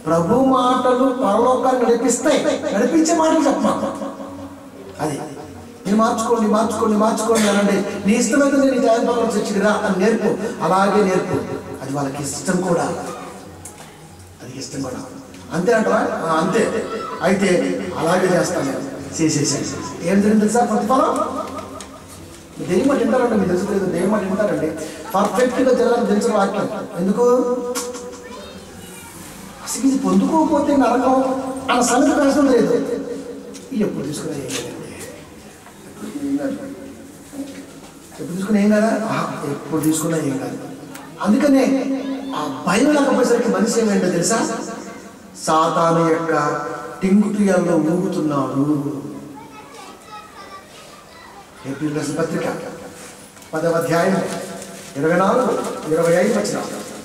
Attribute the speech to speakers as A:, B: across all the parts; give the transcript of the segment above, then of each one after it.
A: ప్రభు మాటలు పరలోకాన్ని నడిపిస్తాయి నడిపించే మాటలు చెప్పమా అది మీరు మార్చుకోండి మార్చుకోండి మార్చుకోండి అనండి నీ ఇష్టమైతే నేను ఈ జాయిన్ పక్కన చర్చికి రా అని నేర్పు అలాగే నేర్పు అది వాళ్ళకి ఇష్టం కూడా అది ఇష్టం కూడా అంతే అంటవా ఆ, అంతే అయితే అలాగే చేస్తాను నేను. చేసేసి ఏం జరిగింది తెలుసా ప్రతిఫలం దెయ్యం మాట వింటారండి మీకు తెలుసు లేదు దెయ్యం మాట వింటారండి పర్ఫెక్ట్గా జరగాలని తెలిసిన వాక్యం ఎందుకు అసలు ఇది పొందుకోకపోతే నరకం అన్న సంగతి ప్రశ్న లేదు ఇది ఎప్పుడు తీసుకున్నా ఏం లేదండి. ఎప్పుడు తీసుకున్నా ఏం కదా ఆహా, ఎప్పుడు తీసుకున్నా ఏం కాదు అందుకనే ఆ భయం లేకపోయేసరికి మనిషి ఏమైందో తెలుసా సాతాను యొక్క టింగుటియల్లో ఊగుతున్నాడు ఏప్రిల్ రాసిన పత్రిక పదవ అధ్యాయం ఇరవై నాలుగు ఇరవై ఐదు వచ్చిన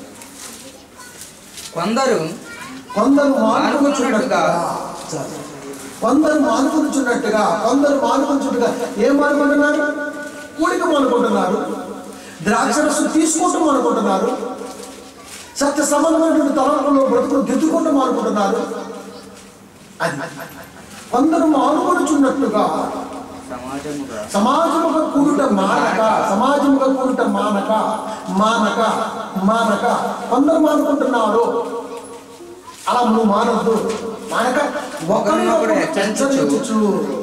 B: కొందరు
A: కొందరు
B: మానుకొనుచున్నట్టుగా.
A: మానుకొనుచున్నట్టుగా చాలు. కొందరు మానుకొనుచున్నట్టుగా కొందరు మానుకొనుచున్నట్టుగా ఏం మానుకుంటున్నారు కూడిక మానుకుంటున్నారు ద్రాక్షరసం తీసుకుంటూ మానుకుంటున్నారు సత్య సంబంధమైనటువంటి తలంపులు బ్రతుకులు దిద్దుకుంటూ మానుకుంటున్నారు అది కొందరు మానుకొనుచున్నట్టుగా
B: సమాజముగా
A: సమాజముగా కూడుట మానక సమాజముగా కూడుట మానక మానక మానక కొందరు మానుకుంటున్నారు అలా నువ్వు మానద్దు మానక ఒకరినొకడు హెచ్చరించుచు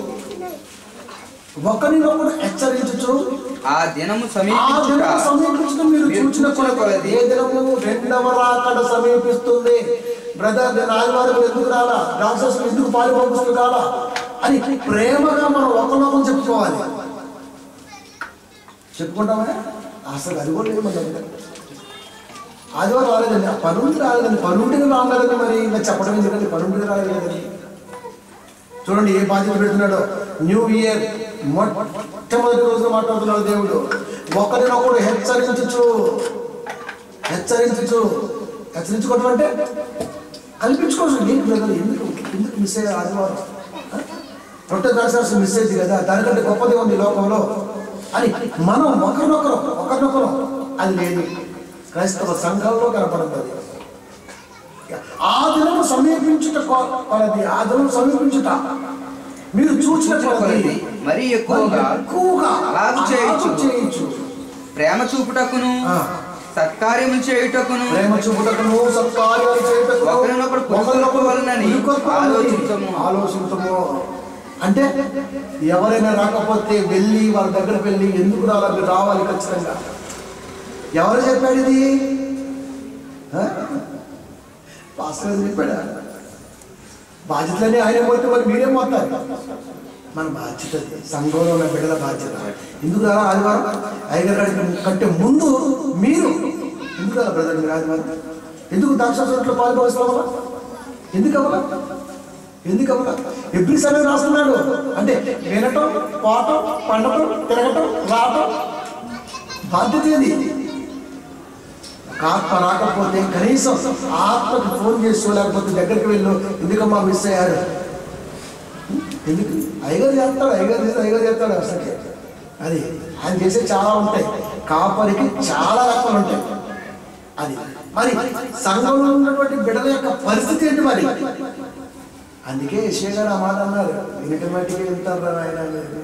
A: ఒకరినొకడు హెచ్చరించుచు
B: ఆ దినము
A: ఆ
B: సమీపించుట
A: దినము సమీపించడం మీరు
B: మీరు
A: చూచిన
B: చూచిన
A: కొలది
B: కొలది
A: ఏ దినము రెండవ రాకడ సమీపిస్తుంది బ్రదర్ నేను ఆదివారం ఎందుకు రాలా రాక్షసులు ఎందుకు పాలు పంపిస్తూ రాలా అని ప్రేమగా మనం ఒకరినొకరు చెప్పుకోవాలి చెప్పుకుంటామా అసలు అది కూడా లేదు మన దగ్గర ఆదివారం రాలేదండి ఆ పనుండి రాలేదండి పనుండిని రాలేదండి మరి ఇంకా చెప్పడం ఎందుకంటే పనుండిని రాలేదండి చూడండి ఏ బాధ్యత పెడుతున్నాడో న్యూ ఇయర్ మొట్టమొదటి రోజున మాట్లాడుతున్నాడు దేవుడు ఒకరినొకడు హెచ్చరించచ్చు హెచ్చరించచ్చు హెచ్చరించుకోవడం అంటే కల్పించుకోవచ్చు ఏంటి బ్రదర్ ఎందుకు ఎందుకు మిస్ అయ్యారు ఆదివారం ఆ? రొట్టె ద్రాక్షరసం మిస్ అయింది కదా దానికంటే గొప్పది ఉంది లోకంలో అని మనం ఒకరినొకరు ఒకరినొకరు అది లేదు క్రైస్తవ సంఘంలో కనపడుతుంది ఆ దినము సమీపించుట కొ- కొలది ఆ దినం సమీపించుట మీరు చూసిన కొలది
B: కొలది మరీ ఎక్కువగా
A: ఎక్కువగా
B: అలాగు చేయొచ్చు.
A: అలాగు చేయొచ్చు
B: ప్రేమ చూపుటకును
A: ఆ.
B: సత్కార్యములు చేయుటకును
A: ప్రేమ చూపుటకును సత్కార్యాలు చేయుటకును
B: ఒకరినొకరు పురుకొల్పవలనని
A: పురుకొల్పవలనని
B: ఆలోచించుము.
A: ఆలోచించము అంటే ఎవరైనా రాకపోతే వెళ్ళి వాళ్ళ దగ్గరికి వెళ్ళి ఎందుకు రావాలి మీరు రావాలి ఖచ్చితంగా ఎవరు చెప్పాడు ఇది ఆ? పాస్టర్ గారు చెప్పాడా బాధ్యతలన్నీ ఆయన పోతే మరి మీరేం పోతారు మన బాధ్యత అది. సంఘంలో ఉన్న బిడ్డల బాధ్యత ఎందుకు రారా ఆదివారం ఐగర్ గారికి కంటే ముందు మీరు ఎందుకు రారా బ్రదర్ మీరు ఆదివారం ఎందుకు దాక్షాసులో పాల్గొస్తావా ఎందుకు అవ్వాలా ఎందుకు అవ్వాలా ఎవ్రీ సమయం రాస్తున్నాడు అంటే వినటం పోవటం పండటం తిరగటం రావటం బాధ్యత ఏది ఆత్మ రాకపోతే కనీసం ఆత్మకు ఫోన్ చేసి లేకపోతే దగ్గరికి వెళ్ళు ఎందుకమ్మా మిస్ అయ్యారు ఎందుకు అయ్యగారు చేస్తాడు అయ్యగారు చేస్తాడు అయ్యగారు చేస్తాడు అసలుకి అది ఆయన చేసే చాలా ఉంటాయి కాపరికి చాలా రకాలు ఉంటాయి అది మరి సంఘంలో ఉన్నటువంటి బిడ్డల యొక్క పరిస్థితి ఏంటి మరి అందుకే యశ్వ గారు ఆ మాట అన్నారు వెనుక మట్టికి వెళ్తారు ఆయన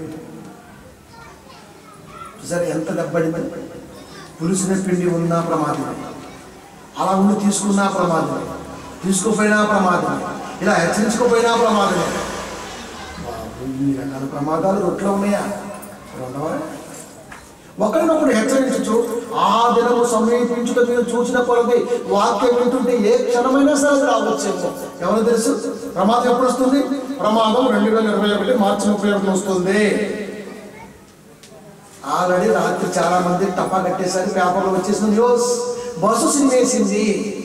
A: సరే ఎంత దెబ్బడింది పులుసున పిండి ఉన్నా ప్రమాదమే అలా ఉండి తీసుకున్నా ప్రమాదమే తీసుకోపోయినా ప్రమాదమే ఇలా హెచ్చరించుకోపోయినా ప్రమాదమే బాబు ఇన్ని రకాల ప్రమాదాలు రొట్లో ఉన్నాయా ఉండవా ఒకరినొకడు హెచ్చరించచ్చు ఆ దినము సమీపించుట మీరు చూసిన కొలది వాక్యం వింటుంటే ఏ క్షణమైనా సరే రావచ్చేమో ఎవరు తెలుసు ప్రమాదం ఎప్పుడు వస్తుంది ప్రమాదం రెండు వేల ఇరవై ఒకటి మార్చి ముప్పై ఒకటి వస్తుంది ఆల్రెడీ రాత్రి చాలా మంది టపా కట్టేసరి పేపర్లో వచ్చేసిన న్యూస్ బస్సు సినిమేసింది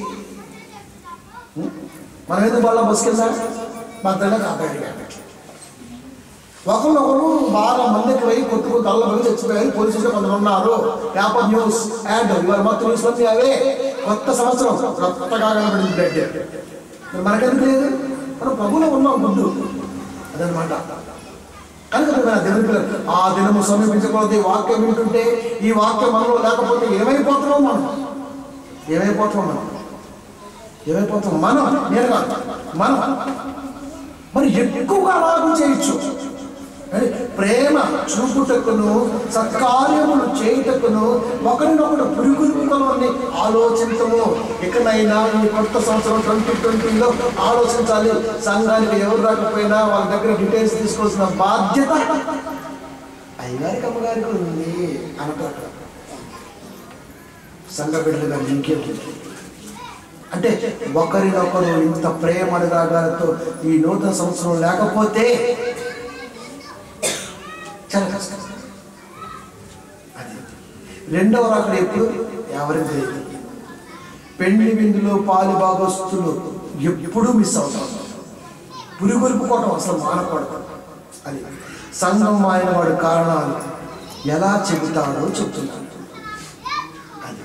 A: మనం ఎందుకు వాళ్ళ బస్సు కింద భద్రంగా కాపాడి కాబట్టి ఒకరినొకరు బాగా మందికి పోయి కొట్టుకు తల్ల పోయి చచ్చిపోయారు పోలీసులు కొందరు ఉన్నారు పేపర్ న్యూస్ యాడ్ ఇవాళ మొత్తం న్యూస్ అన్నీ అవే కొత్త సంవత్సరం కొత్తగా కనబడింది బ్లడ్ మరి మనకెందుకు లేదు మనం ప్రభులో ఉన్నాం గుడ్డు అదనమాట కనుక ప్రియమైన దేవుని పిల్లలు, ఆ దినము సమీపించకూడదు వాక్యం వింటుంటే ఈ వాక్యం మనలో లేకపోతే ఏమైపోతున్నాం మనం ఏమైపోతున్నాం మనం ఏమైపోతాం మనం నేను కాదు మనం మరి ఎక్కువగా లాభం చేయొచ్చు కానీ ప్రేమ చూపుటకును సత్కార్యములు చేయుటకును ఒకరినొకరు పురుగులుకొని ఆలోచించము ఇకనైనా ఈ కొత్త సంవత్సరం ట్వంటీ ట్వంటీలో ఆలోచించాలి సంఘానికి ఎవరు రాకపోయినా వాళ్ళ దగ్గర డీటెయిల్స్ తీసుకోవాల్సిన బాధ్యత అయ్యగారికి అమ్మగారికి ఉంది అనమాట సంఘ బిడ్డలుగా ఇంకే అంటే ఒకరినొకరు ఇంత ప్రేమ అనురాగాలతో ఈ నూతన సంవత్సరం లేకపోతే చాలా కష్టం అది రెండవ రాకడ ఎప్పుడు ఎవరికి తెలియదు పెళ్లి విందులో పాలు భాగస్తులు ఎప్పుడూ మిస్ అవుతారు పురుగురుపుకోవటం అసలు మానకూడదు అది సంఘం మారిన వాడి కారణాలు ఎలా చెబుతాడో చెప్తున్నాడు అది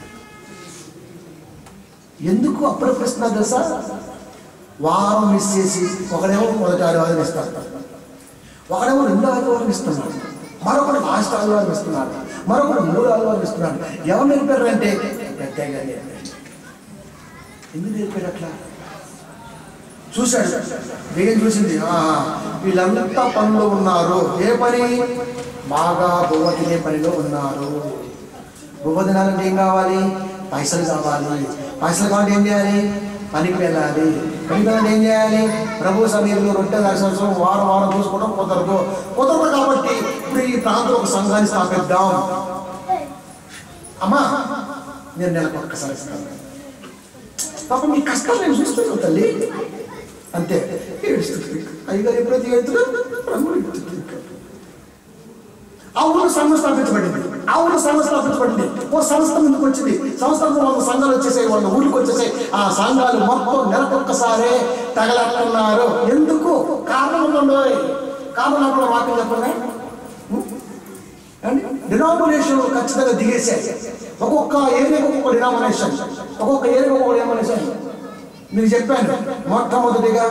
A: ఎందుకు అప్పుడు ప్రశ్న దశ వారం మిస్ చేసి ఒకడేమో మొదటి ఆదివారం ఇస్తాడు ఒకడేమో రెండో ఆదివారం ఇస్తున్నాడు మరొకడు లాస్ట్ ఆదివారం ఇస్తున్నాడు మరొకడు మూడు ఆదివారం ఇస్తున్నాడు ఎవరు నేర్పారు అంటే పెద్దగా నేర్పారు ఎందుకు నేర్పాడు అట్లా చూశాడు దెయ్యం చూసింది ఆహా, వీళ్ళంతా పనిలో ఉన్నారు ఏ పని బాగా బువ్వ తినే పనిలో ఉన్నారు బువ్వ తినాలంటే ఏం కావాలి పైసలు కావాలి పైసలు కావాలంటే ఏం చేయాలి పనికి వెళ్ళాలి పనికి వెళ్ళాలంటే ఏం చేయాలి ప్రభు సమయంలో రొట్టె దర్శనం వారం వారం చూసుకోవడం కుదరదు కుదరదు కాబట్టి ఇప్పుడు ఈ ప్రాంతంలో ఒక సంఘాన్ని స్థాపిద్దాం అమ్మా నేను నెలకు ఒక్కసారి ఇస్తాను పాపం మీ కష్టాలు నేను చూస్తున్నాను తల్లి అంతే ఏడుస్తుంది అయ్యగారు ఎప్పుడైతే ఏడుతున్నా రంగులు ఎడుతుంది ఆ ఊరు సంఘం స్థాపించబడింది ఆ ఊరు సంఘం స్థాపించబడింది ఓ సంస్థ ముందుకు వచ్చింది సంస్థకు వంద సంఘాలు వచ్చేసాయి వాళ్ళ ఊరికి వచ్చేసాయి ఆ సంఘాలు మొత్తం నెలకొక్కసారే తగలట్టున్నారు ఎందుకు కారణం ఉందండి కారణం లేకుండా వాక్యం చెప్పండి డినామినేషన్ ఖచ్చితంగా దిగేసాయి ఒక్కొక్క ఏరియాకి ఒక్కొక్క డినామినేషన్ ఒక్కొక్క ఏరియాకి ఒక్కొక్క డినామినేషన్ మీకు చెప్పాను మొట్టమొదటిగా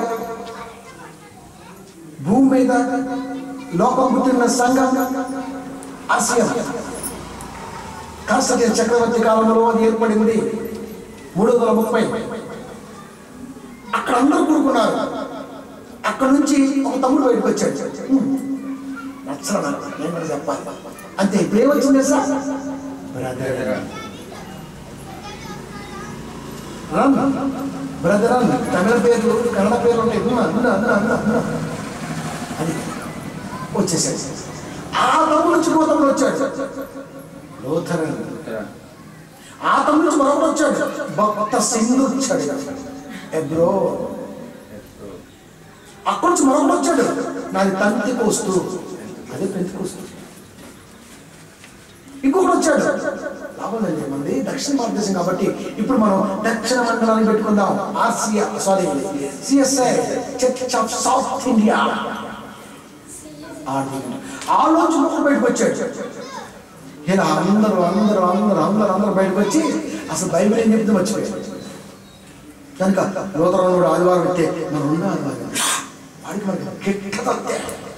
A: భూమి మీద లోకం పుట్టిన సంఘం ఆసియా కాస్తీయ చక్రవర్తి కాలంలో అది ఏర్పడింది మూడు వందల ముప్పై అక్కడ అందరూ కూడుకున్నారు అక్కడ నుంచి ఒక తమ్ముడు బయటకు వచ్చాడు హ్మ్. నచ్చల నాకు నేను కూడా చెప్పాలి అంతే ఇప్పుడు ఏమొచ్చింది sir brother run brother run Tamil పేర్లు కన్నడ పేర్లు ఉంటాయి ఉన్నా ఉన్నా ఉన్నా ఉన్నా ఉన్నా అది వచ్చేసాడు ఆ తమ్ముడు నుంచి ఇంకో తమ్ముడు వచ్చాడు లోథరన్ ఆ తమ్ముడు నుంచి మరొకటి వచ్చాడు భక్త సింధు వచ్చాడు ఎబ్రో అక్కడి నుంచి మరొకటి వచ్చాడు నాది తంతి కోస్తూ అదే పెంతి కోస్తూ ఇంకొకటి వచ్చాడు లాభం లేదు ఏమండి దక్షిణ భారతదేశం కాబట్టి ఇప్పుడు మనం దక్షిణ మండలాన్ని పెట్టుకుందాం Asia sorry CSI church of South India ఆ రోజు ఒకరు బయటకు వచ్చాడు ఇలా అందరూ అందరూ అందరూ అందరూ అందరూ బయటకు వచ్చి అసలు బైబిల్ ఏం చెప్తే మర్చిపోయాడు కనుక నూతన కూడా ఆదివారం పెడితే మనం ఉన్న ఆదివారం వాడికి మనకి గిట్ట తత్తే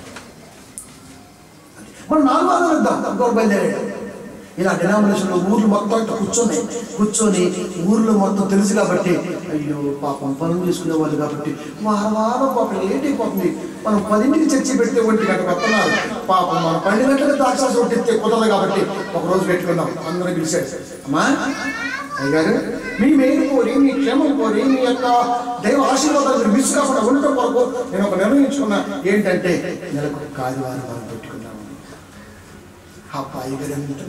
A: మనం నాలుగు ఆదివారం ఇద్దాం ఇంకోటి బయలుదేరాడు ఇలా డినామినేషన్లో ఊర్లు మొత్తం ఇట్లా కూర్చొని కూర్చొని ఊర్లో మొత్తం తెలుసు కాబట్టి అయ్యో పాపం పనులు చేసుకునే వాళ్ళు కాబట్టి వారం వారం పాపం లేట్ అయిపోతుంది మనం పదింటికి చర్చి పెడితే ఒంటి గంట వస్తున్నారు పాపం మనం పన్నెండు గంటలకు ద్రాక్ష రొట్టెత్తే కుదరదు కాబట్టి ఒక రోజు పెట్టుకుందాం అందరూ పిలిచాడు అమ్మా అయ్యారు మీ మేలు కోరి మీ క్షేమం కోరి మీ యొక్క దైవ ఆశీర్వాదాలు మీరు మిస్ కాకుండా ఉండటం కొరకు నేను ఒక నిర్ణయించుకున్నా ఏంటంటే నెలకు ఒక ఆదివారం మనం పెట్టుకున్నాము అబ్బాయి గారు ఎంత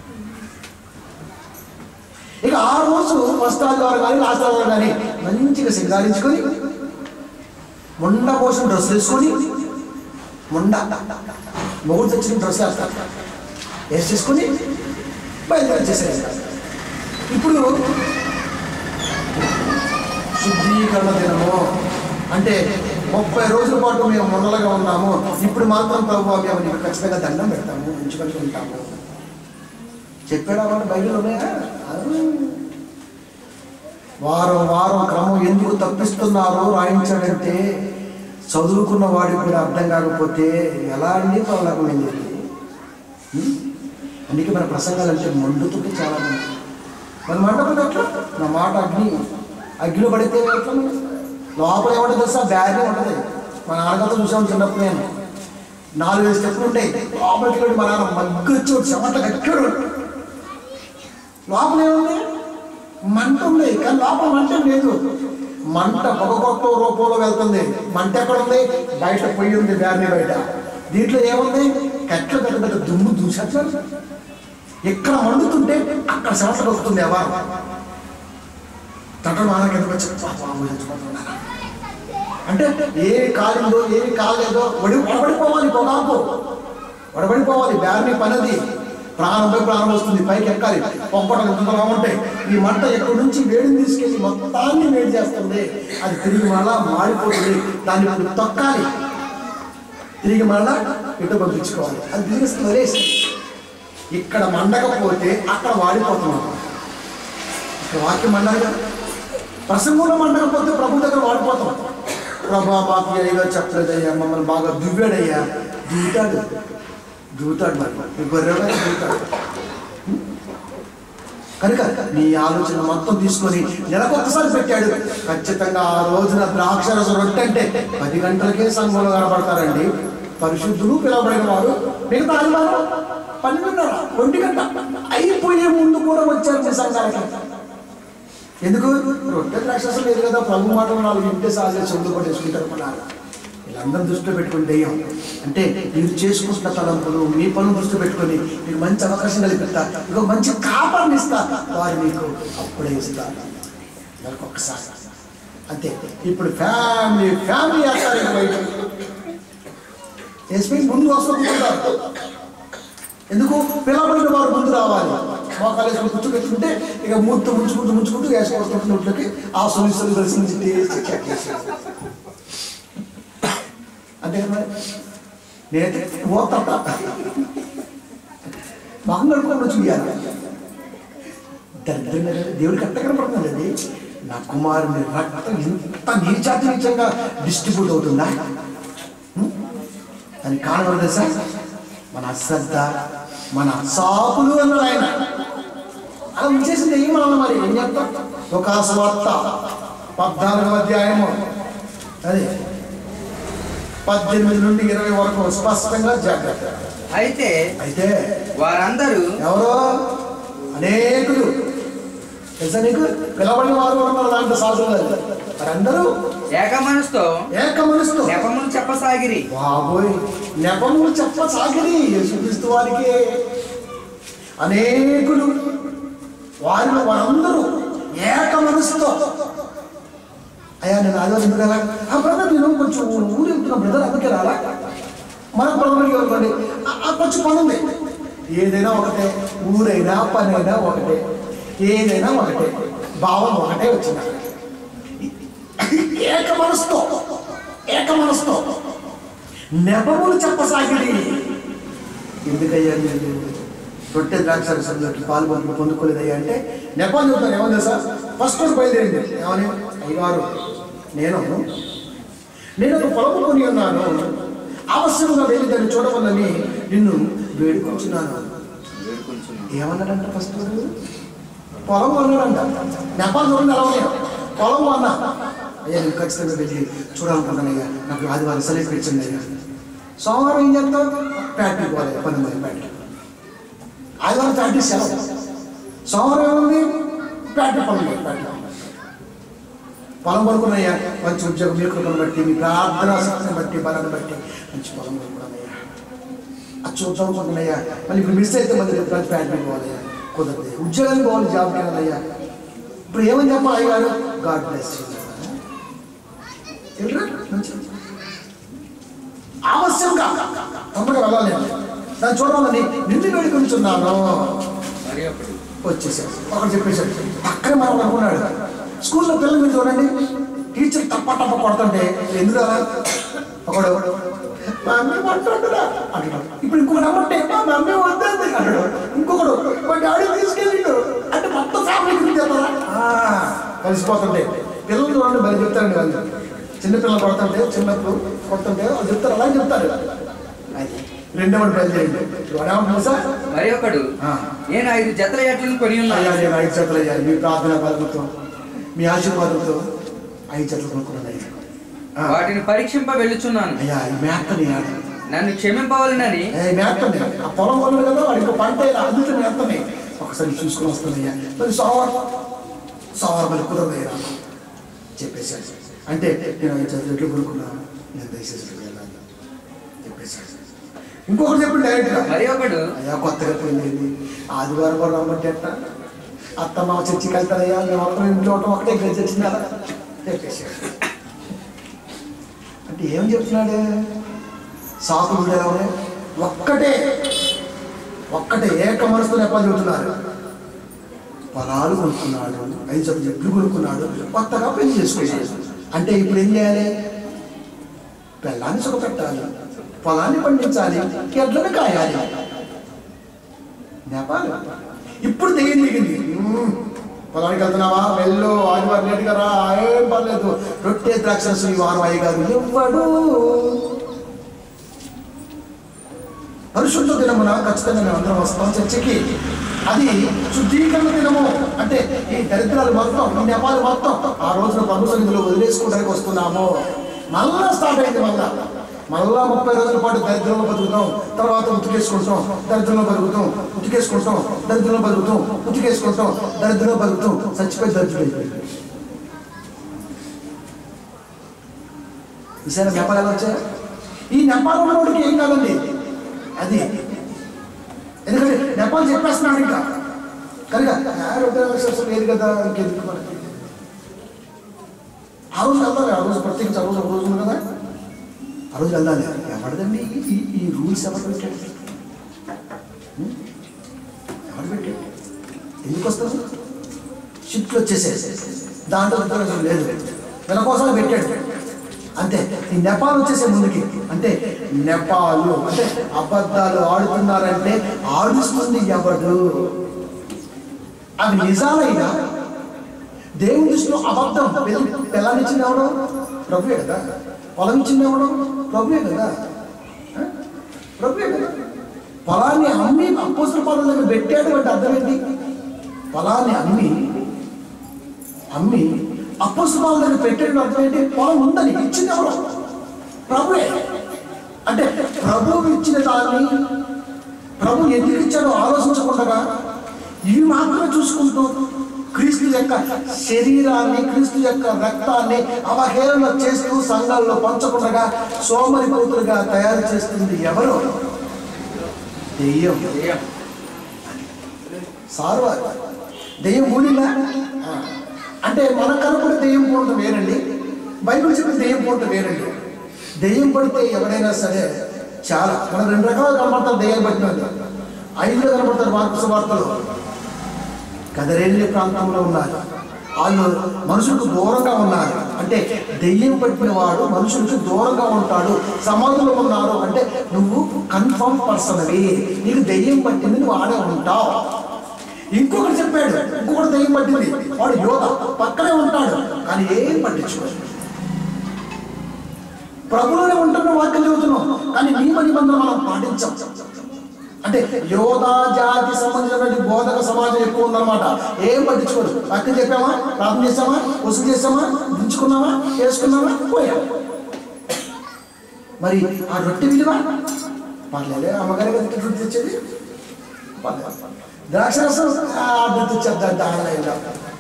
A: ఇక ఆ రోజు ఫస్ట్ ఆదివారం కానీ లాస్ట్ ఆదివారం కానీ మంచిగా సింగారించుకొని మొండ కోసం డ్రెస్ వేసుకొని మొండ మొగుడు తెచ్చిన డ్రెస్ వేస్తారు వేసేసుకొని బయలుదేరి చేసేస్తారు ఇప్పుడు శుద్ధీకరణ దినము అంటే ముప్పై రోజుల పాటు మేము మొండలుగా ఉన్నాము ఇప్పుడు మాత్రం ప్రభు మేము నీకు ఖచ్చితంగా దండం పెడతాము ఉంచుకొని ఉంటాము చెప్పాడా మాట బైబిల్ ఉన్నాయా అవును. వారం వారం క్రమం ఎందుకు తప్పిస్తున్నారు రాయించాడంటే చదువుకున్న వాడికి కూడా అర్థం కాకపోతే ఎలా అండి పర్లాకమైంది అందుకే మన ప్రసంగాలు అంటే మండుతుంటే చాలా మంది మన మంట అట్లా నా మాట అగ్ని అగ్గిలో పడితే ఎట్లా లోపల ఏమంటుంది తెలుసా బ్యాగ్ ఉంటుంది మా నాన్నగారితో చూసాము చిన్నప్పుడు నేను నాలుగు ఐదు స్టెప్లు ఉంటాయి లోపలికి వెళ్ళి మా నాన్న మగ్గు వచ్చి చెమట ఎక్కడు లోపల ఏముంది మంట ఉంది కానీ లోపల మంట ఏం లేదు మంట పొగగొట్ట రూపంలో వెళ్తుంది మంట ఎక్కడ ఉంది బయట పొయ్యి ఉంది బ్యాగ్ని బయట దీంట్లో ఏముంది కట్లు పెద్ద పెద్ద దుమ్ము దూసేస్తారు ఎక్కడ మండుతుంటే అక్కడ శ్వాస వస్తుంది ఎవరు తట నాన్న కిందకి వచ్చి పాపం చచ్చిపోతున్నారా అంటే ఏ కాలిందో ఏమి కాలేదో వడి వడబడిపోవాలి పొగాకు వడబడిపోవాలి బ్యార్ని పనది ప్రాణం పోయి ప్రాణం వస్తుంది పైకి ఎక్కాలి పొంపటలు గుంతలా ఉంటాయి ఈ మంట ఎక్కడి నుంచి వేడిని తీసుకెళ్ళి మొత్తాన్ని వేడి చేస్తుంది అది తిరిగి మళ్ళా మాడిపోతుంది దాన్ని ఇప్పుడు తొక్కాలి తిరిగి మళ్ళా ఇటు పంపించుకోవాలి అది బిజినెస్ వదిలేసి ఇక్కడ మండకపోతే అక్కడ వాడిపోతున్నాం ఇక్కడ వాక్యం మండాలి కదా ప్రసంగంలో మండకపోతే ప్రభు దగ్గర వాడిపోతాం ప్రభా మాకు ఏదో చెప్పలేదయ్యా మమ్మల్ని బాగా దువ్వాడయ్యా దువ్వుతాడు దువ్వుతాడు మరి ఈ గొర్రెగా దువ్వుతాడు కనుక నీ ఆలోచన మొత్తం తీసుకొని నెలకొకసారి పెట్టాడు ఖచ్చితంగా ఆ రోజున ద్రాక్షరస రొట్టె అంటే పది గంటలకే సంఘంలో కనబడతారండి పరిశుద్ధులు పిలవబడిన వారు మిగతా ఆదివారం పన్నెండున్నర ఒంటి గంట అయిపోయే ముందు కూడా వచ్చారు మీ సంఘాలకి ఎందుకు రొట్టె ద్రాక్షరసం లేదు కదా ప్రభు మాటలు నాలుగు ఇంటే సాగే చెవులు పట్టేసుకుంటారు కొన్నారు వీళ్ళందరూ దృష్టిలో పెట్టుకుని దెయ్యం అంటే మీరు చేసుకుంటున్న తలంపులు మీ పనులు దృష్టిలో పెట్టుకొని మీకు మంచి అవకాశం కల్పిస్తా మీకు ఒక మంచి కాపాన్ని ఇస్తా వారు మీకు అప్పుడే ఇస్తారు నెలకు ఒక్కసారి అంతే ఇప్పుడు ఫ్యామిలీ ఫ్యామిలీ వేస్తారు ఇక బయట ఎస్పీ ముందు వస్తుంటారు ఎందుకు పిలవబడిన వారు ముందు రావాలి మోకాలు వేసుకుని కూర్చోబెట్టుకుంటే ఇక మూర్తి ముంచుకుంటూ ముంచుకుంటూ వేసుకొస్తుంటే నోట్లోకి ఆ సునిశ్చలు దర్శించి టేస్ట్ చెక్ చేసి అంతే కదా మరి నేనైతే పోతాట మొహం కడుక్ಕೊಂಡು చూయాలి దరిద్రంగా లేదు. దేవుడికి అట్ట కనపడుతుందండి నా కుమారుని రక్తం ఇంత నీచాతి నీచంగా డిస్ట్రిబ్యూట్ అవుతుందా హ్మ్? దానికి కారణం ఏంటో తెలుసా మన అశ్రద్ధ మన సాపులు అన్నాడు ఆయన అలా ఉంచేసింది ఏం మనం మరి ఏం చెప్తాం ఒక స్వార్త పద్నాలుగో అధ్యాయము అదే పద్దెనిమిది నుండి ఇరవై వరకు స్పష్టంగా జాగ్రత్త
B: అయితే
A: అయితే
B: వారందరూ
A: ఎవరో అనేకులు తెలుసా నీకు పిలవడిన వారు కూడా ఉన్నారు దాంట్లో సాధువులు వారందరూ
B: ఏక మనసుతో
A: ఏక మనసుతో
B: నెపములు చెప్పసాగిరి
A: బాబోయ్ నెపములు చెప్ప సాగిరి యేసుక్రీస్తు వారికి అనేకులు వారిలో వారందరూ ఏక మనసుతో అయ్యా నేను ఆదివారం ఎందుకు రాలా ఆ బ్రదర్ నేను కొంచెం ఊరు వెళ్తున్నా బ్రదర్ అందుకే రాలా మన బ్రదర్కి అనుకోండి ఆ- ఆ కొంచెం పని ఉంది ఏదైనా ఒకటే ఊరైనా పనైనా ఒకటే ఏదైనా ఒకటే భావం ఒకటే వచ్చింది ఏక మనసుతో ఏక మనసుతో నెపములు చెప్పసాగిరి ఎందుకయ్యా మీరు రొట్టె ద్రాక్ష రసంలోకి పాల్గొని పొందుకోలేదయ్యా అంటే నెపాలు చెప్తాను ఏమన్నా సార్ ఫస్ట్ రోజు బయలుదేరింది ఏమని అయ్యగారు నేను నేను ఒక పొలము కొని ఉన్నాను అవసరంగా వెళ్ళి దాన్ని చూడవల్లని నిన్ను వేడుకొచ్చున్నాను ఏమన్నాడంట ఫస్ట్ రోజు పొలం అన్నాడంట నెపాలు చూడండి ఎలా ఉన్నాయో పొలం అన్నా అయ్యా నేను ఖచ్చితంగా వెళ్ళి చూడాలనుకుంటానయ్యా నాకు ఆదివారం సెలవు ఇచ్చింది అయ్యా సోమవారం ఏం చేస్తావు ఫ్యాక్టరీ పోవాలి పని మంది ఫ్యాక్టరీ ఆదివారం ఫ్యాక్టరీ సెలవు సోమవారం ఏముంది ఫ్యాక్టరీ పనులు ఫ్యాక్టరీ పొలం కొనుక్కున్నాయ్యా మంచి ఉద్యోగం మీ కృపను బట్టి మీ ప్రార్థన శక్తిని బట్టి బలాన్ని బట్టి మంచి పొలం కొనుక్కున్నాయ్యా అది చూద్దాం అనుకుంటున్నాయ్యా మళ్ళీ ఇప్పుడు మిస్ అయితే మళ్ళీ రేపు కలిసి ఫ్యాక్టరీ పోవాలయ్యా కుదరదు ఉద్యోగానికి పోవాలి జాబ్కి వెళ్ళాలయ్యా ఇప్పుడు ఏమని చెప్పాలి అయ్యారు గాడ్ బ్లెస్ ఆవశ్యంగా తొందరగా వెళ్ళాలి దాన్ని చూడాలని నిన్ను వేడుకొంచున్నాను
B: మరి అప్పుడు
A: వచ్చేసాడు ఒకడు చెప్పేశాడు పక్కన మనం అనుకున్నాడు స్కూల్లో పిల్లలు మీరు చూడండి టీచర్ తప్ప తప్ప కొడుతుంటే ఎందుకు అలా ఒకడు మా అమ్మ పట్టుకుంటురా అంటాడు ఇప్పుడు ఇంకొకటి అమ్మంటే మా మమ్మీ వద్దంది అంటాడు ఇంకొకడు మా డాడీ తీసుకెళ్ళిండు అంటే మొత్తం ఫ్యామిలీ గురించి చెప్తారా కలిసిపోతుంటే పిల్లలు చూడండి మరి చెప్తారండి వాళ్ళు చిన్న పిల్లలు కొడుతుంటే చిన్నప్పుడు కొడుతుంటే వాళ్ళు చెప్తారు అలా చెప్తారు అది రెండో వాడు బయలుదేరింది వాడు ఏమంటున్నాడు సార్
B: మరి ఒకడు
A: ఆ.
B: నేను ఐదు జతల ఎడ్లను కొని
A: అయ్యా
B: ఉన్నాను
A: నేను ఐదు చేతులు అయ్యా మీ ప్రార్థన బలముతో మీ ఆశీర్వాదంతో ఐదు చెట్లు కొనుక్కున్నాను అయ్యా ఆ,
B: వాటిని పరీక్షింప వెళ్ళుచున్నాను
A: అయ్యా ఈ మేతని ఆడ
B: నన్ను క్షమింపవలనని
A: ఏ మేతని ఆ పొలం కొనడు కదా వాడికి పంట అందుకే మేతని ఒకసారి చూసుకుని వస్తానయ్యా మరి సోమవారం సోమవారం మరి కుదరదయ్యా నాకు చెప్పేశాడు అంటే నేను ఐదు చెట్లు కొనుక్కున్నాను నేను దయచేసి వెళ్ళాలి చెప్పేశాడు ఇంకొకటి చెప్పండి డైరెక్ట్గా
B: మరి ఒకడు
A: అయ్యా కొత్తగా పెళ్ళింది ఆదివారం కూడా రమ్మంటే ఎట్ట అత్త మామ చర్చికి వెళ్తారయ్యా మేము ఒక్కరి ఇంట్లో ఉండటం ఒకటే గది వచ్చిందా చెప్పేసాడు అంటే ఏం చెప్తున్నాడు సాకు ఎలా ఉన్నాయి ఒక్కటే ఒక్కటే ఏక మనసుతో నెపాలు చెబుతున్నారు పొలాలు కొనుక్కున్నాడు ఐదు చెప్పు ఎట్లు కొనుక్కున్నాడు కొత్తగా పెళ్లి చేసుకున్నాడు అంటే ఇప్పుడు ఏం చేయాలి పెళ్ళాన్ని సుఖపెట్టాలి పొలాన్ని పండించాలి ఎడ్లను కాయాలి నేపాలి ఇప్పుడు దెయ్యం దిగింది మ్మ్. పొలానికి వెళ్తున్నావా వెళ్ళు ఆదివారం లేటుగా రా ఏం పర్లేదు రొట్టె ద్రాక్షరసం ఈ వారం అయ్యి కాదు ఇవ్వడు పరిశుద్ధ దినమున ఖచ్చితంగా మేము అందరం వస్తాం చర్చికి అది శుద్ధీకరణ దినము అంటే ఈ దరిద్రాలు మొత్తం ఈ నెపాలు మొత్తం ఆ రోజున ప్రభు సన్నిధిలో వదిలేసుకోవడానికి వస్తున్నాము మళ్ళా స్టార్ట్ అయింది మళ్ళా మళ్ళా ముప్పై రోజుల పాటు దరిద్రంలో బతుకుతాం తర్వాత ఉతికేసుకుంటాం దరిద్రంలో బతుకుతాం ఉతికేసుకుంటాం దరిద్రంలో బతుకుతాం ఉతికేసుకుంటాం దరిద్రంలో బతుకుతాం చచ్చిపోయి దరిద్రుడు ఈసారి నెపాలు ఎలా వచ్చాయి ఈ నెపాలు ఉన్నవాడికి ఏం కాదండి అది ఎందుకంటే నెపాలు చెప్పేస్తున్నాడు ఇంకా కనుక ఆరోగ్యం లేదు కదా ఇంకెందుకు మనకి ఆ రోజు వెళ్దాలి ఆ రోజు ప్రత్యేకించి ఆ రోజు ఒక రోజు ఉంది కదా ఆ రోజు వెళ్ళాలి ఎవరిదండి ఈ- ఈ ఈ రూల్స్ ఎవరు పెట్టాడు ఉం? ఎవరు పెట్టాడు ఎందుకు వస్తుంది షిఫ్ట్లు వచ్చేసేసి దాంట్లో ఉద్యోగం లేదు వీళ్ళ కోసం పెట్టాడు అంతే ఈ నెపాల్ వచ్చేసే ముందుకి అంటే నెపాలు అంటే అబద్ధాలు ఆడుతున్నారంటే ఆడుస్తుంది ఎవడు అవి నిజాలైనా దేవుని దృష్టిలో అబద్ధం పెళ్లి పెళ్ళాన్నిచ్చింది ఎవడు ప్రభువే కదా పొలం ఇచ్చింది ఎవడు ప్రభువే కదా ఆ? ప్రభువే కదా పొలాన్ని అమ్మి అపోసల పాదం దగ్గర పెట్టాడు అంటే అర్థం ఏంటి పొలాన్ని అమ్మి అమ్మి అపోసల పాదం దగ్గర పెట్టాడు అర్థం ఏంటి పొలం ఉందని ఇచ్చింది ఎవడు ప్రభువే అంటే ప్రభువు ఇచ్చిన దాన్ని ప్రభు ఎందుకు ఇచ్చాడో ఆలోచించకుండా ఇవి మాత్రమే చూసుకుంటూ క్రీస్తు యొక్క శరీరాన్ని క్రీస్తు యొక్క రక్తాన్ని అవహేళన చేస్తూ సంఘాల్లో పంచకుండా సోమరి కూతురుగా తయారు చేస్తుంది ఎవరు దెయ్యం
B: దెయ్యం.
A: సార్వ దెయ్యం ఊడిలా అంటే మన కనపడే దెయ్యం పోవటం వేరండి బైబిల్ చెప్పిన దెయ్యం పోవటం వేరండి దెయ్యం పడితే ఎవరైనా సరే చాలా మనం రెండు రకాలుగా కనపడతారు దెయ్యం పట్టిన వాళ్ళు. ఐదులో కనపడతారు మార్పు వార్తలు కదరేళ్ళి ప్రాంతంలో ఉన్నారు వాళ్ళు మనుషులకు దూరంగా ఉన్నారు అంటే దెయ్యం పట్టిన వాడు మనుషులకు దూరంగా ఉంటాడు సమాధులు ఉన్నారు అంటే నువ్వు కన్ఫర్మ్ పర్సన్వి నీకు దెయ్యం పట్టింది నువ్వు ఆడే ఉంటావు ఇంకొకటి చెప్పాడు ఇంకొకటి దెయ్యం పట్టింది వాడు యోధ పక్కనే ఉంటాడు కానీ ఏం పట్టించుకోడు ప్రభులోనే ఉంటున్న వాక్యం చదువుతున్నాం కానీ నియమ నిబంధన మనం పాటించాం అంటే యోధా జాతి సంబంధించినటువంటి బోధక సమాజం ఎక్కువ ఉందన్నమాట ఏం పట్టించుకోరు వాక్యం చెప్పామా ప్రార్థన చేసామా వసూలు చేసామా దించుకున్నామా చేసుకున్నామా పోయా మరి ఆ రొట్టె విలువ పర్లేదే అమ్మగారి కదా రొట్టె తెచ్చేది పర్లేదు. ద్రాక్ష రసం ఆ, రొట్టె తెచ్చేద్దాం ఆడలేదు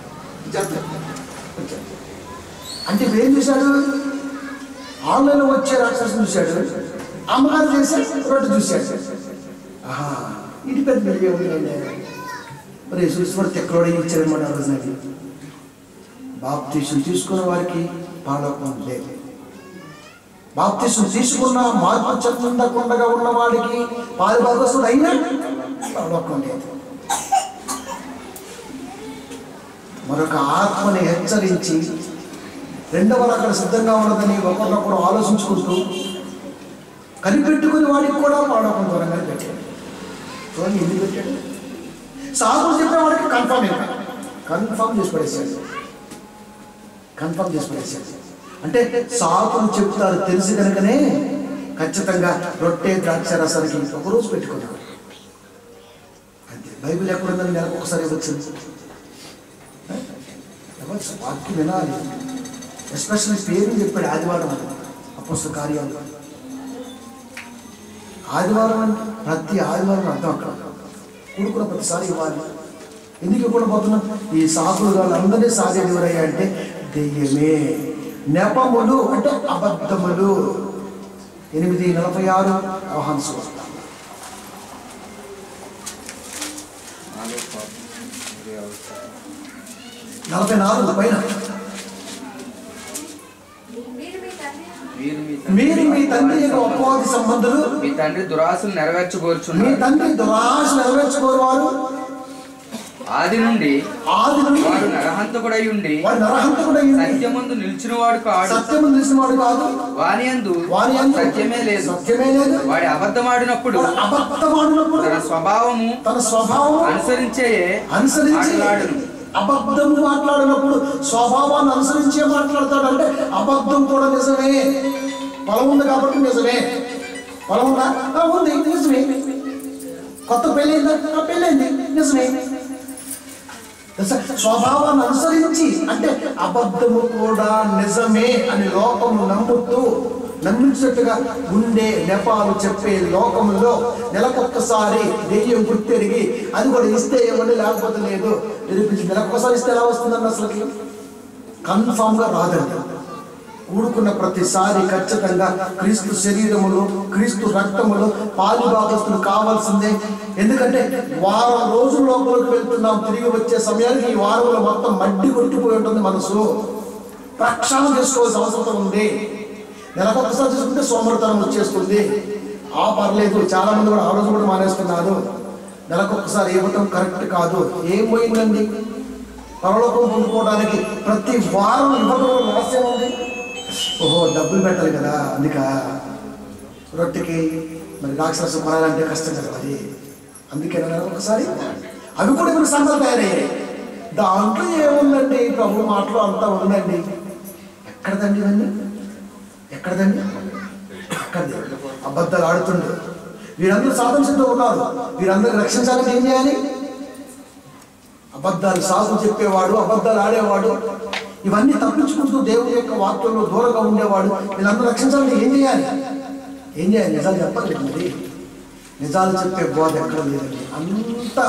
A: అంటే ఇప్పుడు ఏం చూశాడు ఆన్లైన్లో వచ్చే రాక్షసం చూశాడు అమ్మగారు చేసే రొట్టె చూశాడు ఆహా ఇది పెద్ద పెరిగే ఉందండి మరి చూసుకొని తెక్కలోడే ఇచ్చారన్నమాట ఆ రోజు నాకు బాప్తీసం తీసుకున్న వారికి పాలకం లేదు బాప్తీసం తీసుకున్న మార్పు చెందకుండా ఉన్న వాడికి పాలు భాగస్తుడు అయినా పాలకం లేదు మరొక ఆత్మని హెచ్చరించి రెండవ అక్కడ సిద్ధంగా ఉన్నదని ఒకరినొకరు ఆలోచించుకుంటూ కనిపెట్టుకుని వాడికి కూడా పాడకం దూరంగా పెట్టాడు చూడండి ఎందుకు పెట్టాడు సాగులు చెప్పిన వాడికి కన్ఫర్మ్ ఇంకా కన్ఫర్మ్ చేసి పడేశాడు కన్ఫర్మ్ చేసి పడేశాడు అంటే సాకులు చెప్తారు తెలిసి కనుకనే ఖచ్చితంగా రొట్టె ద్రాక్ష రసానికి ఒక రోజు పెట్టుకున్నాడు అంతే బైబిల్ ఎక్కడుందని నెలకు ఒకసారి వచ్చింది ఎవరు వాక్యం వినాలి ఎస్పెషల్లీ పేరు చెప్పాడు ఆదివారం అపోస్త కార్యాలు ఆదివారం అంటే ప్రతి ఆదివారం అర్థం అక్కడ కూడుకున్న ప్రతిసారి ఇవ్వాలి ఎందుకు ఇవ్వకుండా పోతున్నాం ఈ సాకులు వాళ్ళందరినీ సాధేది ఎవరయ్యా అంటే దెయ్యమే నెపములు అంటే అబద్ధములు ఎనిమిది నలభై ఆరు ఆహ్వాన్ సువార్త నలభై నాలుగు పైన
C: మీరు మీ తండ్రి
B: మీరు మీ
A: మీరు మీ తండ్రి యొక్క అపవాది సంబంధులు
B: మీ తండ్రి దురాశలు
A: మీ
B: నెరవేర్చబోచున్నారు
A: తండ్రి దురాశ నెరవేర్చుకోవారు
B: ఆది నుండి
A: ఆది నుండి
B: వాడు నరహంతకుడై ఉండి
A: వాడు నరహంతకుడు
B: సత్యమందు నిలిచిన వాడు కాడు
A: సత్యము తెలిసిన వాడు కాదు
B: వాని అందు
A: వారి యందు
B: సత్యమే లేదు
A: సత్యమే లేదు
B: వాడి అబద్ధమాడినప్పుడు
A: వాడు అబద్ధమాడినప్పుడు
B: తన స్వభావము
A: తన స్వభావం
B: అనుసరించే
A: అనుసరించి
B: మాట్లాడును
A: అబద్ధం మాట్లాడినప్పుడు స్వభావాన్ని అనుసరించే మాట్లాడతాడు అంటే అబద్ధం కూడా నిజమే పొలం ఉంది కాబట్టి నిజమే పొలం ఉందా ఆ, ఉంది నిజమే కొత్త పెళ్ళైందా ఆ పెళ్ళైంది నిజమే తెలుసా? స్వభావాన్ని అనుసరించి అంటే అబద్ధము కూడా నిజమే అని లోకము నమ్ముతూ నమ్మించినట్టుగా ఉండే నెపాలు చెప్పే లోకములో నెలకొక్కసారి దెయ్యం గుర్తెరిగి అది కూడా ఇస్తే ఇవ్వండి లేకపోతే లేదు నిరూపించి నెలకొకసారి ఇస్తే ఎలా వస్తుందండి అసలుకి కన్ఫామ్ గా రాదండి కూడుకున్న ప్రతిసారి ఖచ్చితంగా క్రీస్తు శరీరములు క్రీస్తు రక్తములు పాలు భాగస్తులు కావాల్సిందే ఎందుకంటే వారం రోజుల లోపలికి వెళ్తున్నాం తిరిగి వచ్చే సమయానికి ఈ వారంలో మొత్తం మడ్డి కొట్టిపోయి ఉంటుంది మనసు ప్రక్షాళన చేసుకోవాల్సిన అవసరం ఉంది నెలకొకసారి చేసుకుంటే సోమరితనం వచ్చేస్తుంది ఆ పర్లేదు చాలా మంది కూడా ఆ రోజు కూడా మానేస్తున్నారు నెలకొకసారి ఇవ్వటం కరెక్ట్ కాదు ఏం పోయిందండి పరలోకం పొందుకోవడానికి ప్రతి వారం ఇవ్వడం రహస్యం ఉంది ఓహో డబ్బులు పెట్టాలి కదా అందుక రొట్టెకి మరి రాక్షస కొనాలంటే కష్టం కదా అది అందుకేనా ఒకసారి అవి కూడా ఇప్పుడు సంఘాలు తయారయ్యాయి దాంట్లో ఏముందండి ప్రభు మాటలు అంతా ఉందండి ఎక్కడదండి ఇవన్నీ ఎక్కడదండి ఎక్కడది అబద్ధాలు ఆడుతుండ్రు వీరందరూ సాధన సిద్ధం ఉన్నారు వీరందరూ రక్షించాలని ఏం చేయాలి అబద్ధాలు సాగు చెప్పేవాడు అబద్ధాలు ఆడేవాడు ఇవన్నీ తప్పించుకుంటూ దేవుని యొక్క వాక్యంలో దూరంగా ఉండేవాడు వీళ్ళందరూ రక్షించాలంటే ఏం చేయాలి ఏం చేయాలి నిజాలు చెప్పలేదు మరి నిజాలు చెప్పే బోధ ఎక్కడ లేదండి అంతా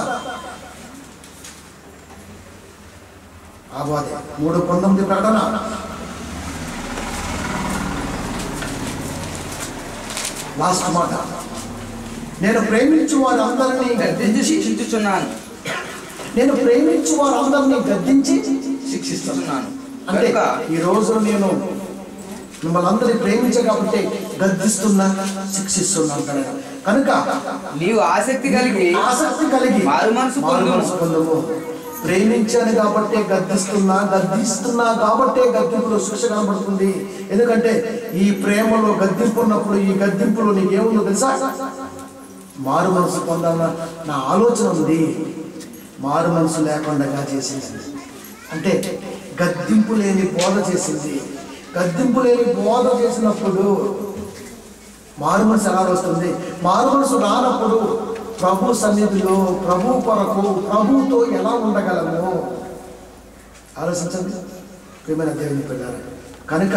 A: ఆ బోధ మూడు పంతొమ్మిది ప్రకటన లాస్ట్ మాట నేను ప్రేమించు వారందరినీ
B: గద్దించి శిక్షించుచున్నాను
A: నేను ప్రేమించు వారందరినీ గద్దించి శిక్షిస్తాను
B: శిక్షిస్తున్నాను
A: అంటే
B: కనుక
A: ఈ రోజు నేను మిమ్మల్ని అందరినీ ప్రేమించే కాబట్టి గద్దిస్తున్నా శిక్షిస్తున్నా అంటాడు ఆయన. కనుక
B: నీవు ఆసక్తి కలిగి
A: ఆసక్తి కలిగి
B: మారు మనసు
A: మారు
B: పొందుము.
A: మనసు పొందుము ప్రేమించాను కాబట్టే గద్దిస్తున్నా గద్దిస్తున్నా కాబట్టే గద్దింపులో శిక్ష కనబడుతుంది ఎందుకంటే ఈ ప్రేమలో గద్దింపు ఉన్నప్పుడు ఈ గద్దింపులో నీకేముందో తెలుసా మారు మనసు పొందాలన్న నా ఆలోచన ఉంది మారు మనసు లేకుండా చేసేసింది అంటే గద్దింపు లేని బోధ చేసింది గద్దింపు లేని బోధ చేసినప్పుడు మారు మనసు ఎలా వస్తుంది మారు మనసు రానప్పుడు ప్రభు సన్నిధిలో ప్రభు కొరకు ప్రభుతో ఎలా ఉండగలము ఆలోచించండి ప్రేమైన దేవుని పిల్లలు కనుక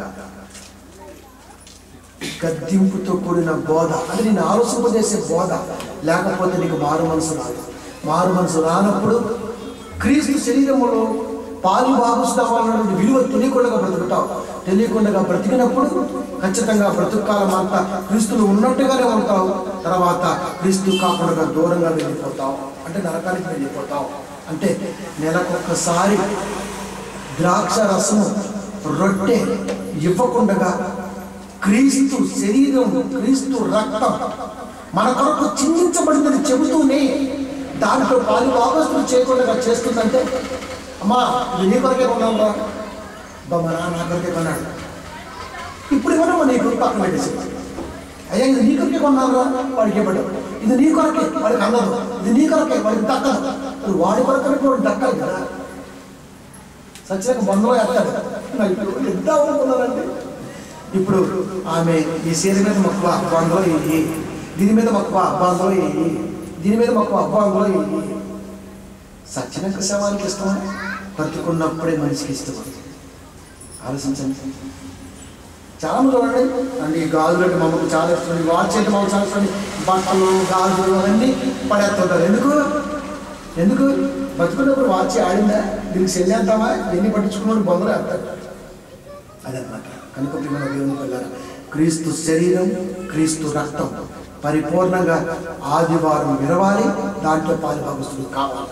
A: గద్దింపుతో కూడిన బోధ అది నేను ఆలోచింపజేసే బోధ లేకపోతే నీకు మారు మనసు రాదు మారు మనసు రానప్పుడు క్రీస్తు శరీరములో పాలు భాగస్థాపాలన్నటువంటి విలువ తెలియకుండా బ్రతుకుతావు తెలియకుండా బ్రతికినప్పుడు ఖచ్చితంగా బ్రతుకాలం అంతా క్రీస్తులు ఉన్నట్టుగానే ఉంటావు తర్వాత క్రీస్తు కాకుండా దూరంగా వెళ్ళిపోతావు అంటే నరకానికి వెళ్ళిపోతావు అంటే నెలకొక్కసారి ద్రాక్ష రసము రొట్టె ఇవ్వకుండా క్రీస్తు శరీరం క్రీస్తు రక్తం మన కొరకు చిందించబడిందని చెబుతూనే దాంట్లో పాలు భాగస్తులు చేయకుండా చేస్తుందంటే అమ్మా ఇది నీ కొరకే కొన్నాను రా అబ్బా మా నాన్న నా కొరకే కొన్నాడు ఇప్పుడు ఇవ్వడం నీ కొరకు పక్కన పెట్టేసి అయ్యా ఇది నీ కొరకే కొన్నాను రా వాడికి ఇవ్వడం ఇది నీ కొరకే వాడికి అందదు ఇది నీ కొరకే వాడికి దక్కదు ఇప్పుడు వాడి కొరకే వాడికి దక్కాలి కదా సత్యాక బంధంలో ఎత్తాడు నాకు ఇప్పుడు ఎంత అనుకున్నానండి ఇప్పుడు ఆమె ఈ సీర మీద మక్కువ అబ్బాంలో ఇయ్యి దీని మీద మక్కువ అబ్బాంలో ఇయ్యి దీని మీద మక్కువ అబ్బాంలో ఇయ్యి సత్యనక శవానికి ఇష్టమా బ్రతుకున్నప్పుడే మనిషికి ఇష్టం ఆలోచించండి చాలా మంది చూడండి అంటే ఈ గాజులు అంటే మమ్మల్ని చాలా ఇష్టం ఈ వాచ్ అంటే మాకు చాలా ఇష్టం బట్టలు గాజులు అవన్నీ పడేస్తుంటారు ఎందుకు ఎందుకు బతుకున్నప్పుడు వాచ్ ఆడిందా దీనికి చెల్లేద్దామా ఎన్ని పట్టించుకున్నాడు బొమ్మలు వేస్తారు అదనమాట కనుక ప్రియమైన దేవుని పిల్లలు క్రీస్తు శరీరం క్రీస్తు రక్తం పరిపూర్ణంగా ఆదివారం విరవాలి దాంట్లో పాలు భాగస్తులు కావాలి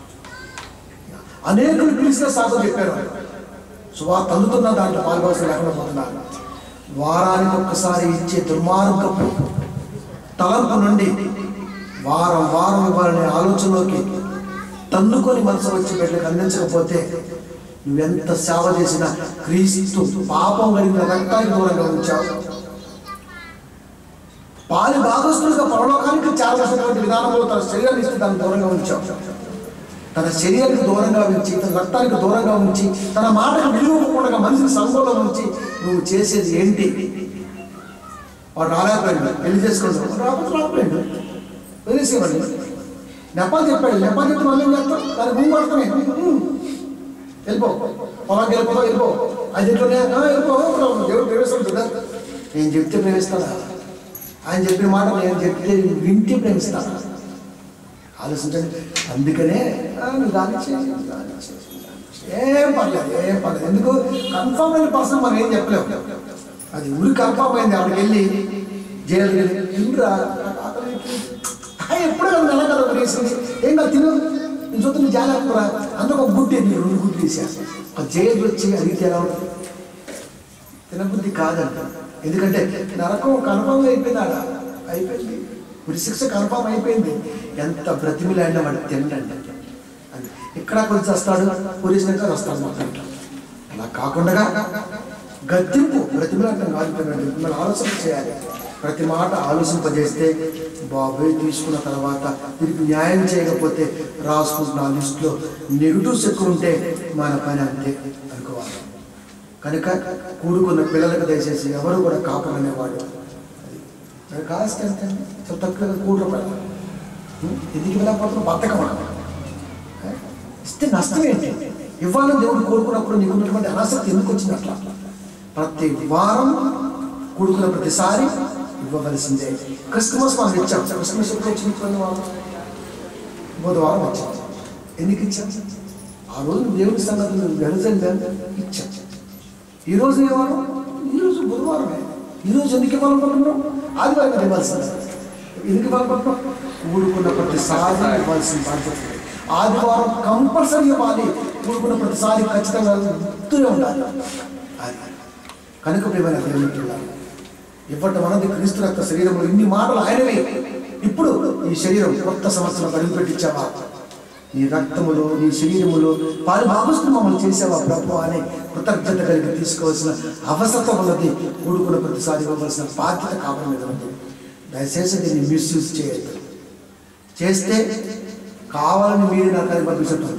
A: అనేకులు పిలిచిన సాగు చెప్పారు సువార్త అందుతున్న దాంట్లో పాల్గొవలసిన లేకుండా పోతున్నారు వారానికి ఒక్కసారి ఇచ్చే దుర్మార్గపు తలంపు నుండి వారం వారం ఇవ్వాలనే ఆలోచనలోకి తన్నుకొని మనసు వచ్చి బిడ్డలకు అందించకపోతే నువ్వెంత సేవ చేసినా క్రీస్తు పాపం కలిగిన రక్తానికి దూరంగా ఉంచావు పాలి భాగస్తులుగా పరలోకానికి చేరవలసినటువంటి విధానంలో తన శరీరాన్ని ఇస్తే దాన్ని దూరంగా ఉంచావు తన శరీరానికి దూరంగా ఉంచి తన రక్తానికి దూరంగా ఉంచి తన మాటకు విలువకుండా మనిషిని సంఘంలో ఉంచి నువ్వు చేసేది ఏంటి వాడు రాలేకపోయాడు పెళ్లి చేసుకుంటాడు రాకపోతే రాకపోయాడు వదిలేసేవాడు నెపాలు చెప్పాడు నెపాలు చెప్పి మళ్ళీ ఏం చేస్తాం దాన్ని భూమి పడుతున్నాయి వెళ్ళిపో పొలానికి వెళ్ళిపోతావు వెళ్ళిపో అది ఇంట్లోనే "ఆ, వెళ్ళిపో దేవుడు ప్రేమిస్తాడు నేను చెప్తే ప్రేమిస్తాడా ఆయన చెప్పిన మాట నేను చెప్తే వింటే ప్రేమిస్తాడా ఆలోచించండి అందుకనే "ఆ, నువ్వు దాన్ని చేయి, నువ్వు దాన్ని చేయి, నువ్వు దాన్ని చేయి." ఏం పర్లేదు ఏం పర్లేదు ఎందుకు కన్ఫర్మ్ అయిన పర్సన్ మనం ఏం చెప్పలేము అది ఊరి కన్ఫర్మ్ అయింది అక్కడికి వెళ్ళి జైలుకి వెళ్ళి తింటురా ఎప్పుడు కదా నెల కదా వేసింది ఏం కాదు తిను నీ చూస్తే నీ జాగ్రత్త అందుకు ఒక గుడ్డి నీ రెండు గుడ్లు వేసేసి ఒక జైలు వచ్చి అడిగితే ఎలా ఉంటుంది తినబుద్ధి కాదంట ఎందుకంటే నరకం కన్ఫర్మ్ అయిపోయింది ఆడ అయిపోయింది ఇప్పుడు శిక్ష కన్ఫర్మ్ అయిపోయింది ఎంత బ్రతిమిలాడినా వాడు తినండి అని ఇక్కడ కొంచెం వస్తాడు పోలీస్ దగ్గర వస్తాడు మొత్తం అలా కాకుండా గద్దింపు బ్రతిమిలాడటం కాదు తినండి మిమ్మల్ని ఆలోచన చేయాలి ప్రతి మాట ఆలోచింపజేస్తే బాబోయ్ తీసుకున్న తర్వాత దీనికి న్యాయం చేయకపోతే రాసుకుంటున్న ఆ లిస్టులో నెగిటివ్స్ ఎక్కువ ఉంటే మన పని అంతే అనుకోవాలి కనుక కూడుకున్న పిల్లలకు దయచేసి ఎవరు కూడా కాపాడనేవాడు అది కాస్ట్ ఎంత అండి చాలా తక్కువ కూడు రూపాయలు ఉం? ఎందుకు వెళ్ళకపోతున్నా బతకమా ఏ? ఇస్తే నష్టం ఏంటి ఇవ్వాలని దేవుడు కోరుకున్నప్పుడు నీకు ఉన్నటువంటి అనాసక్తి ఎందుకు వచ్చింది అట్లా ప్రతి వారం కూడుకున్న ప్రతిసారి ఇవ్వవలసిందే క్రిస్మస్ మనం ఇచ్చాం క్రిస్మస్ ఎప్పుడు వచ్చింది కొన్ని వారం బుధవారం వచ్చాం ఎందుకు ఇచ్చాం ఆ రోజు దేవుడి సంగతి నువ్వు వెళుతుంది ఇచ్చాం ఈ రోజు ఏ వారం ఈ రోజు బుధవారమే ఈ రోజు ఎందుకు ఇవ్వాలనుకుంటున్నాం ఆదివారం ఇవ్వాల్సింది ఎందుకు ఇవ్వాలనుకుంటున్నాం ఊడుకున్న ప్రతిసారి ఇవ్వాల్సిన బాధ్యత ఉంది. ఆదివారం కంపల్సరీ ఇవ్వాలి ఊడుకున్న ప్రతిసారి ఖచ్చితంగా గుర్తునే ఉండాలి అది కనుక ప్రియమైన దేవుని ఇవ్వటం అన్నది క్రీస్తు యొక్క శరీరంలో ఇన్ని మాటలు ఆయనవే ఇప్పుడు ఈ శరీరం కొత్త సంవత్సరం అడుగు పెట్టించావా నీ రక్తములో నీ శరీరములో పాలు భాగస్తులు మమ్మల్ని చేసావా ప్రభు అని కృతజ్ఞత కలిగి తీసుకోవాల్సిన అవసరం ఉన్నది కూడుకున్న ప్రతిసారి ఇవ్వవలసిన బాధ్యత కావడం మీద ఉంది దయచేసి దీన్ని మిస్యూజ్ చేయొద్దు చేస్తే కావాలని మీరు నాకు అది పంపించటం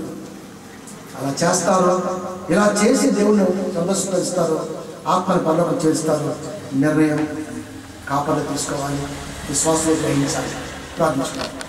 A: అలా చేస్తారు ఇలా చేసి దేవుణ్ణి సందర్శిస్తారు ఆత్మని పల్లవం చేస్తారు నిర్ణయం కాపాడు తీసుకోవాలి విశ్వాసంలో గ్రహించాలి ప్రార్థించుకోవాలి